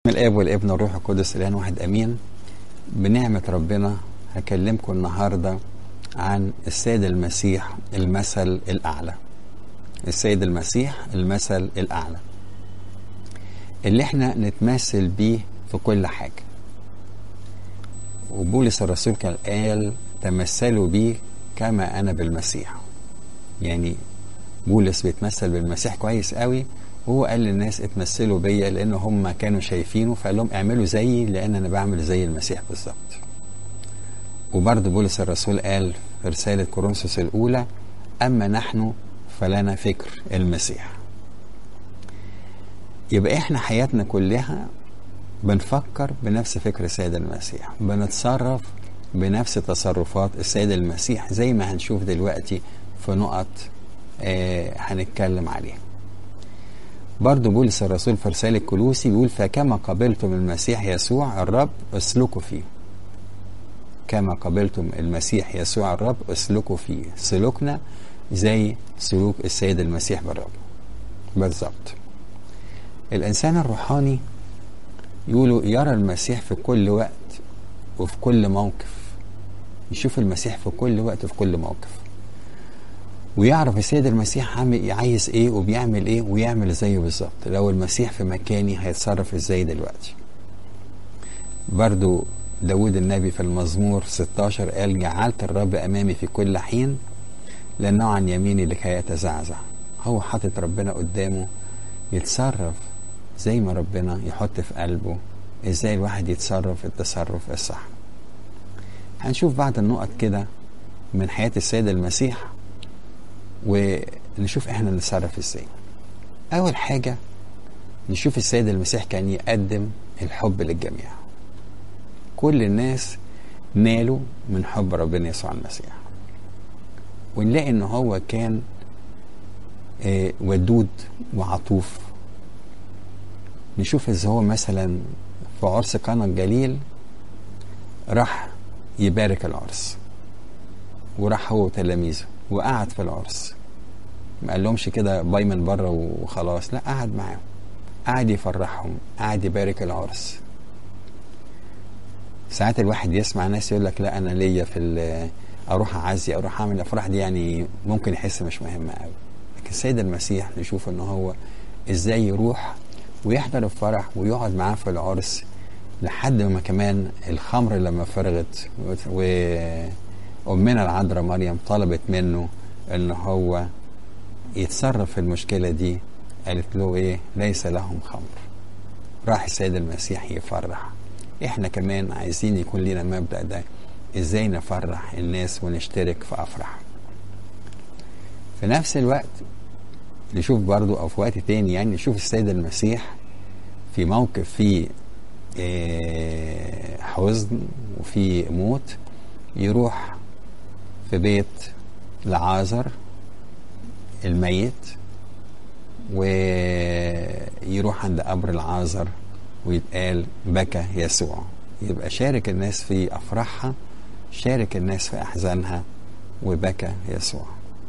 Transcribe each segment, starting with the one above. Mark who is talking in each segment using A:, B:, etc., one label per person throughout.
A: من الاب والابن والروح القدس الان واحد امين بنعمه ربنا هكلمكم النهارده عن السيد المسيح المثل الاعلى السيد المسيح المثل الاعلى اللي احنا نتمثل بيه في كل حاجه وبولس الرسول كان قال تمثلوا بي كما انا بالمسيح يعني بولس بيتمثل بالمسيح كويس قوي وهو قال للناس اتمثلوا بيا لان هم كانوا شايفينه فقال لهم اعملوا زيي لان انا بعمل زي المسيح بالظبط وبرضه بولس الرسول قال في رسالة كورنثوس الأولى أما نحن فلنا فكر المسيح يبقى احنا حياتنا كلها بنفكر بنفس فكر السيد المسيح بنتصرف بنفس تصرفات السيد المسيح زي ما هنشوف دلوقتي في نقط آه هنتكلم عليها برضه بولس الرسول في رسالة كلوسي بيقول فكما قبلتم المسيح يسوع الرب اسلكوا فيه كما قبلتم المسيح يسوع الرب اسلكوا فيه سلوكنا زي سلوك السيد المسيح بالرب بالظبط الإنسان الروحاني يقولوا يرى المسيح في كل وقت وفي كل موقف يشوف المسيح في كل وقت وفي كل موقف ويعرف السيد المسيح عامل عايز ايه وبيعمل ايه ويعمل زيه بالظبط لو المسيح في مكاني هيتصرف ازاي دلوقتي برضو داود النبي في المزمور 16 قال جعلت الرب امامي في كل حين لانه عن يميني لكي يتزعزع هو حاطط ربنا قدامه يتصرف زي ما ربنا يحط في قلبه ازاي الواحد يتصرف التصرف الصح هنشوف بعض النقط كده من حياة السيد المسيح ونشوف احنا نتصرف ازاي اول حاجة نشوف السيد المسيح كان يقدم الحب للجميع كل الناس نالوا من حب ربنا يسوع المسيح ونلاقي ان هو كان آه ودود وعطوف نشوف ازاي هو مثلا في عرس قنا الجليل راح يبارك العرس وراح هو وتلاميذه وقعد في العرس ما قال لهمش كده باي من بره وخلاص لا قعد معاهم قعد يفرحهم قعد يبارك العرس ساعات الواحد يسمع ناس يقول لك لا انا ليا في اروح اعزي اروح اعمل الافراح دي يعني ممكن يحس مش مهمه قوي لكن السيد المسيح نشوف ان هو ازاي يروح ويحضر الفرح ويقعد معاه في العرس لحد ما كمان الخمر لما فرغت وامنا العذراء مريم طلبت منه ان هو يتصرف في المشكله دي قالت له ايه ليس لهم خمر راح السيد المسيح يفرح احنا كمان عايزين يكون لنا المبدا ده ازاي نفرح الناس ونشترك في افراح في نفس الوقت نشوف برضو او في وقت تاني يعني نشوف السيد المسيح في موقف فيه إيه حزن وفي موت يروح في بيت لعازر الميت ويروح عند قبر العازر ويتقال بكى يسوع يبقى شارك الناس في افراحها شارك الناس في احزانها وبكى يسوع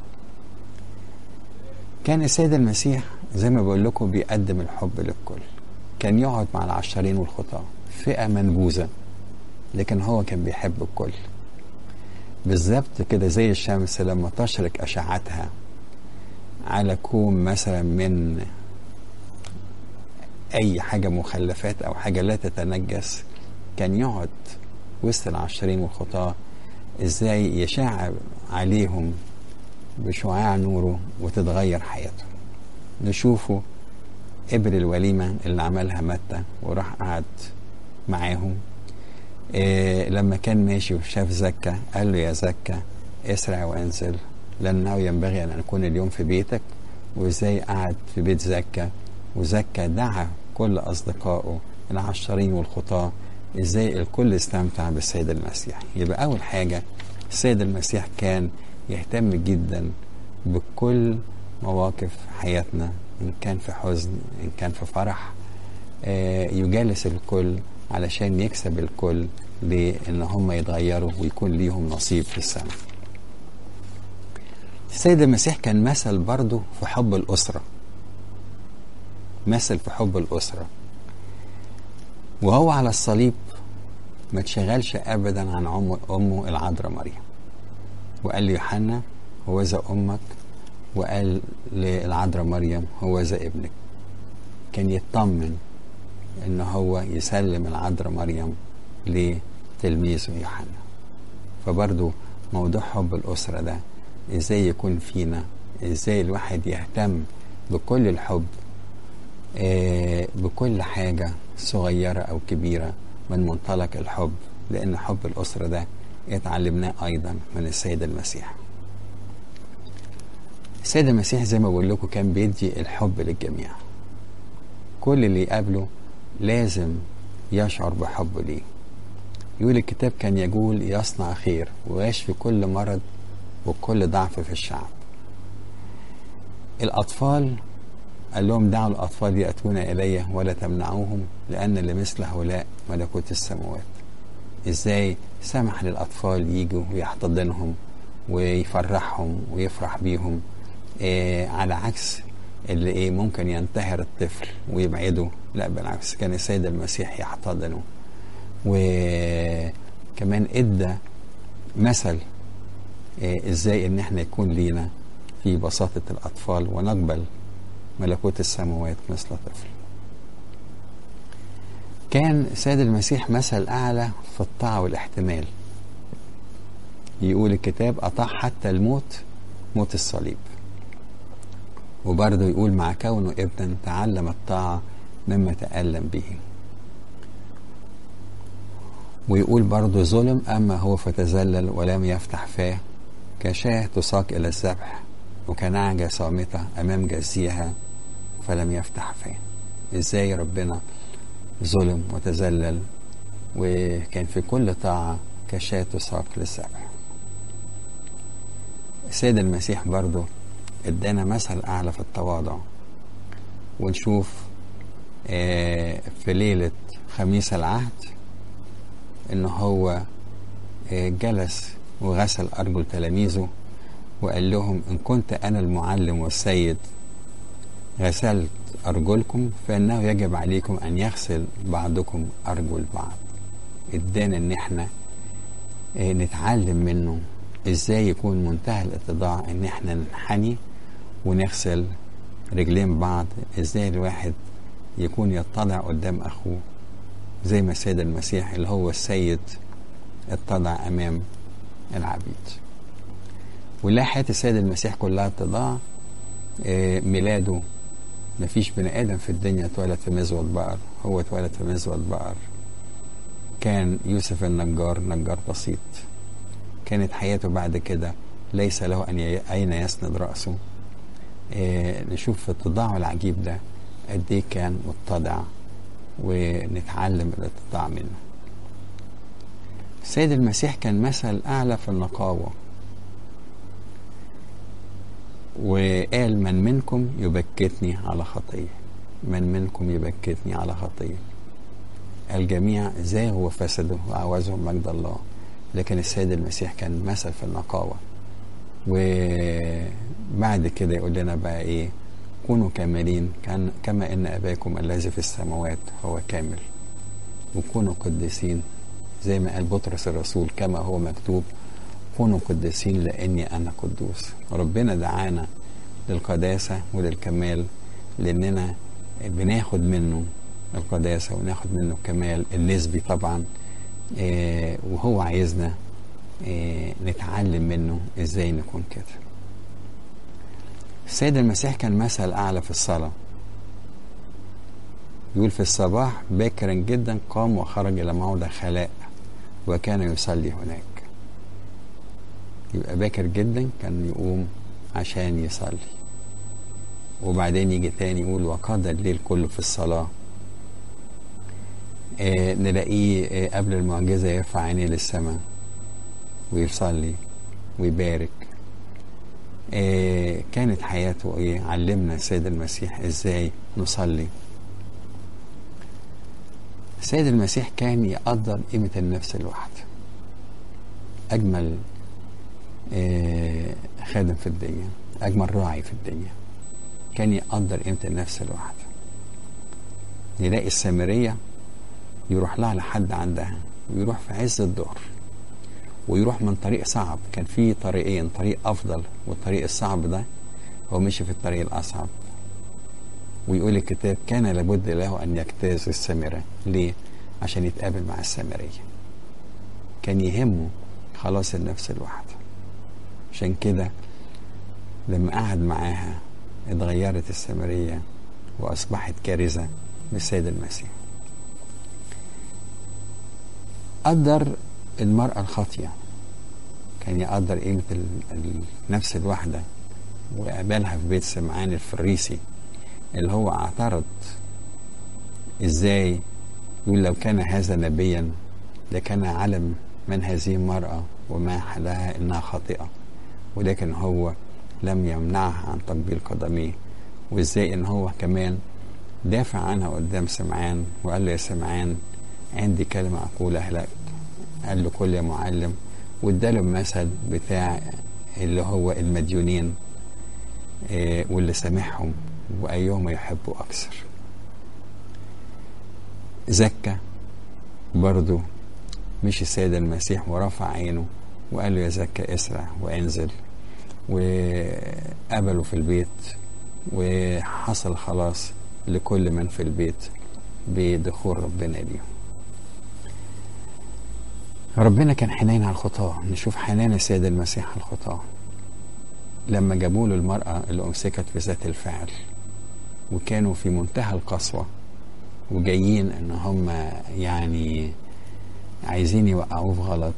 A: كان السيد المسيح زي ما بقول لكم بيقدم الحب للكل كان يقعد مع العشرين والخطاة فئة منبوذة لكن هو كان بيحب الكل بالظبط كده زي الشمس لما تشرق أشعتها على كوم مثلا من أي حاجة مخلفات أو حاجة لا تتنجس كان يقعد وسط العشرين والخطاة إزاي يشع عليهم بشعاع نوره وتتغير حياتهم نشوفه قبل الوليمة اللي عملها متى وراح قعد معاهم إيه لما كان ماشي وشاف زكا قال له يا زكا اسرع وانزل لأنه ينبغي أن أكون اليوم في بيتك وإزاي قعد في بيت زكا وزكا دعا كل أصدقائه العشرين والخطاة إزاي الكل استمتع بالسيد المسيح يبقى أول حاجة السيد المسيح كان يهتم جدا بكل مواقف حياتنا إن كان في حزن إن كان في فرح آه يجالس الكل علشان يكسب الكل لأن هم يتغيروا ويكون ليهم نصيب في السماء السيد المسيح كان مثل برضه في حب الأسرة مثل في حب الأسرة وهو على الصليب ما تشغلش ابدا عن أم امه العذراء مريم وقال ليوحنا هو ذا امك وقال للعذراء مريم هو ذا ابنك كان يطمن ان هو يسلم العذراء مريم لتلميذه يوحنا فبرضو موضوع حب الاسره ده ازاي يكون فينا ازاي الواحد يهتم بكل الحب آه بكل حاجة صغيرة أو كبيرة من منطلق الحب لأن حب الأسرة ده اتعلمناه أيضا من السيد المسيح السيد المسيح زي ما بقول لكم كان بيدي الحب للجميع كل اللي يقابله لازم يشعر بحبه ليه يقول الكتاب كان يقول يصنع خير ويشفي كل مرض وكل ضعف في الشعب الأطفال قال لهم دعوا الأطفال يأتون إلي ولا تمنعوهم لأن لمثل هؤلاء ملكوت السماوات إزاي سمح للأطفال يجوا ويحتضنهم ويفرحهم ويفرح بيهم إيه على عكس اللي ايه ممكن ينتهر الطفل ويبعده لا بالعكس كان السيد المسيح يحتضنه وكمان ادى مثل إيه ازاي ان احنا يكون لينا في بساطة الأطفال ونقبل ملكوت السماوات مثل طفل كان سيد المسيح مثل أعلى في الطاعة والاحتمال يقول الكتاب أطاع حتى الموت موت الصليب وبرضه يقول مع كونه ابنا تعلم الطاعة مما تألم به ويقول برضه ظلم أما هو فتذلل ولم يفتح فاه كشاة تساق إلى الذبح وكنعجة صامتة أمام جزيها فلم يفتح فاه إزاي ربنا ظلم وتذلل وكان في كل طاعة كشاة تساق للذبح السيد المسيح برضه ادانا مثل اعلى في التواضع ونشوف في ليلة خميس العهد ان هو جلس وغسل ارجل تلاميذه وقال لهم ان كنت انا المعلم والسيد غسلت ارجلكم فانه يجب عليكم ان يغسل بعضكم ارجل بعض ادانا ان احنا نتعلم منه ازاي يكون منتهى الاتضاع ان احنا ننحني ونغسل رجلين بعض ازاي الواحد يكون يتضع قدام اخوه زي ما السيد المسيح اللي هو السيد اتضع امام العبيد ونلاقي حياة السيد المسيح كلها اتضاع ميلاده مفيش بني ادم في الدنيا اتولد في مزود بقر هو اتولد في مزود بقر كان يوسف النجار نجار بسيط كانت حياته بعد كده ليس له أن أين يسند رأسه إيه نشوف في التضاع العجيب ده قد إيه كان متضع ونتعلم الاتضاع منه السيد المسيح كان مثل أعلى في النقاوة وقال من منكم يبكتني على خطية من منكم يبكتني على خطية الجميع زاغوا وفسدوا وعوزهم مجد الله لكن السيد المسيح كان مثل في النقاوة وبعد كده يقول لنا بقى ايه كونوا كاملين كان كما ان اباكم الذي في السماوات هو كامل وكونوا قديسين زي ما قال بطرس الرسول كما هو مكتوب كونوا قديسين لاني انا قدوس ربنا دعانا للقداسة وللكمال لاننا بناخد منه القداسة وناخد منه الكمال النسبي طبعا إيه وهو عايزنا إيه نتعلم منه ازاي نكون كده السيد المسيح كان مثل اعلى في الصلاه يقول في الصباح باكرا جدا قام وخرج الى موضع خلاء وكان يصلي هناك يبقى باكر جدا كان يقوم عشان يصلي وبعدين يجي تاني يقول وقضى الليل كله في الصلاه آه نلاقيه آه قبل المعجزة يرفع عينيه للسماء ويصلي ويبارك آه كانت حياته ايه علمنا السيد المسيح ازاي نصلي السيد المسيح كان يقدر قيمة النفس الواحدة أجمل خادم في الدنيا أجمل راعي في الدنيا كان يقدر قيمة النفس الواحدة نلاقي السامرية يروح لها لحد عندها ويروح في عز الظهر ويروح من طريق صعب كان في طريقين طريق افضل والطريق الصعب ده هو مشي في الطريق الاصعب ويقول الكتاب كان لابد له ان يجتاز السامره ليه عشان يتقابل مع السامريه كان يهمه خلاص النفس الواحده عشان كده لما قعد معاها اتغيرت السامريه واصبحت كارثه للسيد المسيح قدر المرأة الخاطية كان يقدر قيمة النفس الواحدة وقابلها في بيت سمعان الفريسي اللي هو اعترض ازاي يقول لو كان هذا نبيا لكان علم من هذه المرأة وما حلها انها خاطئة ولكن هو لم يمنعها عن تقبيل قدميه وازاي ان هو كمان دافع عنها قدام سمعان وقال له يا سمعان عندي كلمة أقولها لك قال له كل يا معلم واداله المثل بتاع اللي هو المديونين إيه واللي سامحهم وأيهما يحبوا أكثر زكى برضو مش السيد المسيح ورفع عينه وقال له يا زكى اسرع وانزل وقبلوا في البيت وحصل خلاص لكل من في البيت بدخول ربنا ليهم ربنا كان حنين على الخطاة نشوف حنان السيد المسيح على الخطاة لما جابوا له المرأة اللي أمسكت بذات الفعل وكانوا في منتهى القسوة وجايين ان هم يعني عايزين يوقعوه في غلط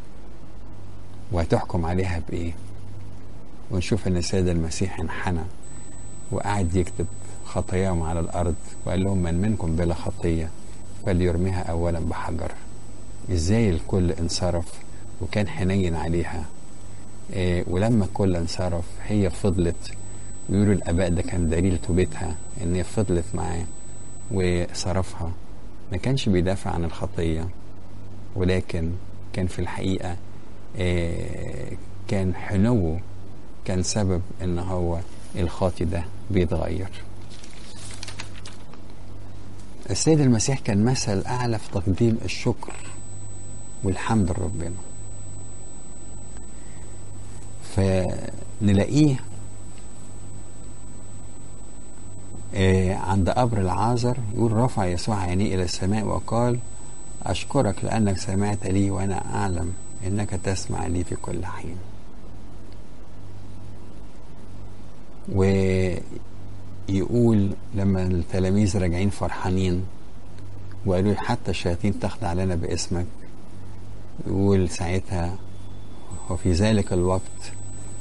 A: وهتحكم عليها بايه ونشوف ان السيد المسيح انحنى وقعد يكتب خطاياهم على الارض وقال لهم من منكم بلا خطيه فليرميها اولا بحجر ازاي الكل انصرف وكان حنين عليها إيه ولما الكل انصرف هي فضلت يقولوا الاباء ده كان دليل توبتها ان هي فضلت معاه وصرفها ما كانش بيدافع عن الخطيه ولكن كان في الحقيقه إيه كان حنوه كان سبب ان هو الخاطي ده بيتغير السيد المسيح كان مثل اعلى في تقديم الشكر والحمد لربنا فنلاقيه عند قبر العازر يقول رفع يسوع عينيه الى السماء وقال اشكرك لانك سمعت لي وانا اعلم انك تسمع لي في كل حين ويقول لما التلاميذ راجعين فرحانين وقالوا حتى الشياطين تخضع لنا باسمك يقول ساعتها وفي ذلك الوقت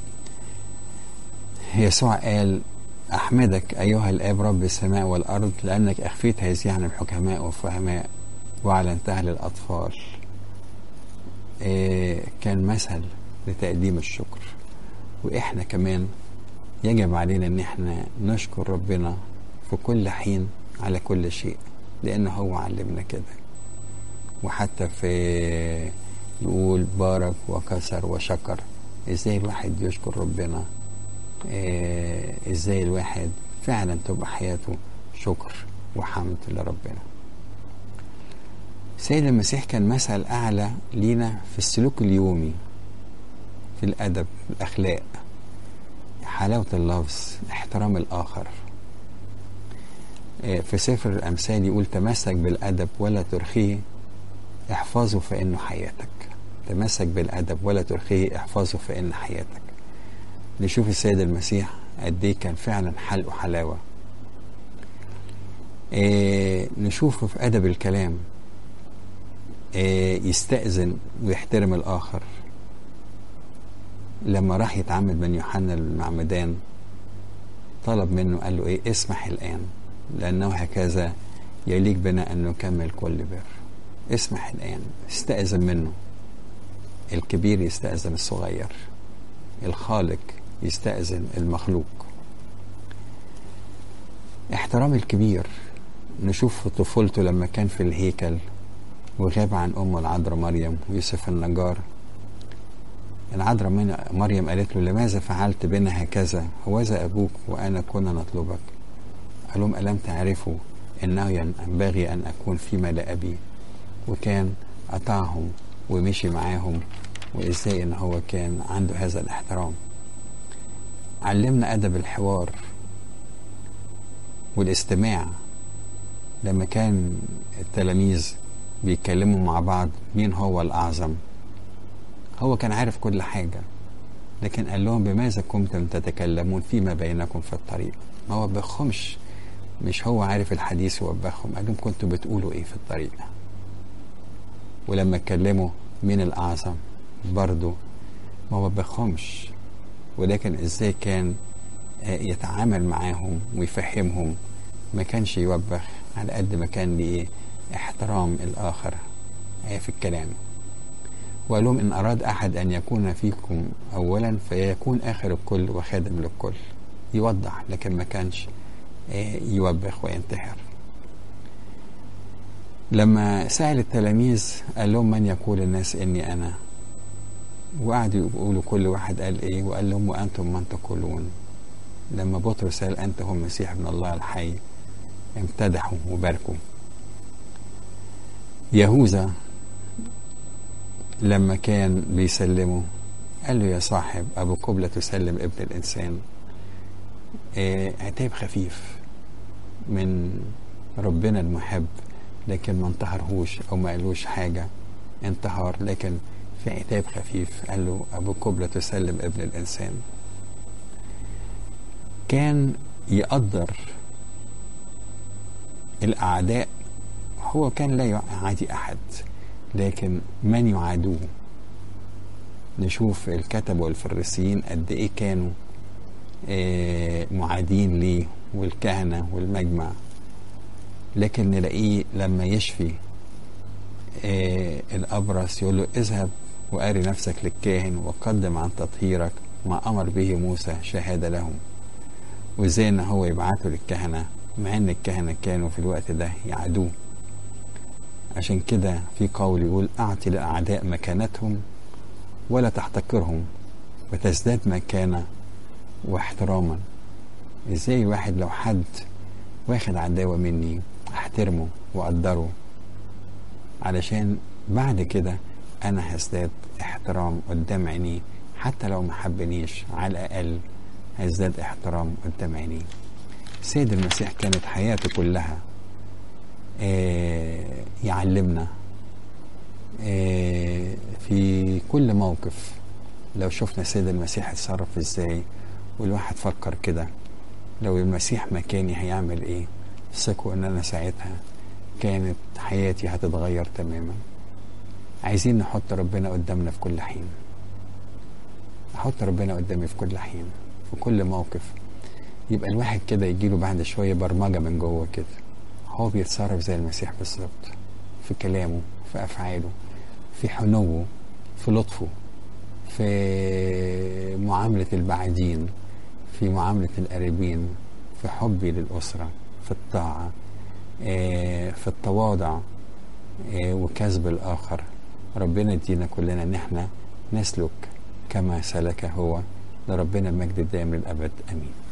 A: يسوع قال أحمدك أيها الآب رب السماء والأرض لأنك أخفيت هذه عن الحكماء والفهماء وأعلنتها للأطفال إيه كان مثل لتقديم الشكر وإحنا كمان يجب علينا ان احنا نشكر ربنا في كل حين على كل شيء لان هو علمنا كده وحتى في يقول بارك وكسر وشكر ازاي الواحد يشكر ربنا إيه ازاي الواحد فعلا تبقى حياته شكر وحمد لربنا سيد المسيح كان مثل اعلى لينا في السلوك اليومي في الادب الاخلاق حلاوة اللفظ احترام الآخر في سفر الأمثال يقول تمسك بالأدب ولا ترخيه احفظه فإنه حياتك تمسك بالأدب ولا ترخيه احفظه فإن حياتك نشوف السيد المسيح قد ايه كان فعلا حلقه حلاوة إيه نشوفه في أدب الكلام إيه يستأذن ويحترم الآخر لما راح يتعمد من يوحنا المعمدان طلب منه قال له ايه اسمح الان لانه هكذا يليق بنا ان نكمل كل بر اسمح الان استأذن منه الكبير يستأذن الصغير الخالق يستأذن المخلوق احترام الكبير نشوف في طفولته لما كان في الهيكل وغاب عن أمه العذراء مريم ويوسف النجار العذراء مريم قالت له لماذا فعلت بنا هكذا هوذا أبوك وأنا كنا نطلبك قال لهم ألم تعرفوا أنه ينبغي أن أكون فيما لا أبي وكان قطعهم ومشي معاهم وازاي ان هو كان عنده هذا الاحترام علمنا ادب الحوار والاستماع لما كان التلاميذ بيتكلموا مع بعض مين هو الاعظم هو كان عارف كل حاجه لكن قال لهم بماذا كنتم تتكلمون فيما بينكم في الطريق ما وبخهمش مش هو عارف الحديث ووبخهم قال لهم كنتوا بتقولوا ايه في الطريق ولما اتكلموا مين الاعظم برضه ما وبخهمش ولكن ازاي كان يتعامل معاهم ويفهمهم ما كانش يوبخ على قد ما كان ليه احترام الاخر في الكلام وقال لهم ان اراد احد ان يكون فيكم اولا فيكون اخر الكل وخادم للكل يوضح لكن ما كانش يوبخ وينتحر لما سأل التلاميذ قال لهم من يقول الناس اني انا وقعدوا يقولوا كل واحد قال ايه وقال لهم وانتم من تقولون لما بطرس قال انت هو المسيح ابن الله الحي امتدحوا وباركوا يهوذا لما كان بيسلمه قال له يا صاحب ابو قبلة تسلم ابن الانسان اه عتاب خفيف من ربنا المحب لكن ما انتهرهوش او ما قالوش حاجة انتهر لكن في عتاب خفيف قال له ابو قبلة تسلم ابن الانسان كان يقدر الاعداء هو كان لا يعادي احد لكن من يعادوه نشوف الكتب والفريسيين قد ايه كانوا آه معادين ليه والكهنه والمجمع لكن نلاقيه لما يشفي آه الابرص يقول له اذهب واري نفسك للكاهن وقدم عن تطهيرك ما امر به موسى شهاده لهم وازاي ان هو يبعته للكهنه مع ان الكهنه كانوا في الوقت ده يعادوه عشان كده في قول يقول اعطي للاعداء مكانتهم ولا تحتقرهم وتزداد مكانه واحتراما ازاي واحد لو حد واخد عداوه مني احترمه واقدره علشان بعد كده انا هزداد احترام قدام عينيه حتى لو ما حبنيش على الاقل هيزداد احترام قدام عينيه سيد المسيح كانت حياته كلها آه يعلمنا آه في كل موقف لو شفنا سيد المسيح اتصرف ازاي والواحد فكر كده لو المسيح مكاني هيعمل ايه ثقوا ان انا ساعتها كانت حياتي هتتغير تماما عايزين نحط ربنا قدامنا في كل حين احط ربنا قدامي في كل حين في كل موقف يبقى الواحد كده يجيله بعد شويه برمجه من جوه كده هو بيتصرف زي المسيح بالظبط في كلامه في افعاله في حنوه في لطفه في معامله البعيدين في معامله القريبين في حبي للاسره في الطاعه في التواضع وكسب الاخر ربنا يدينا كلنا ان احنا نسلك كما سلك هو لربنا المجد الدائم للابد امين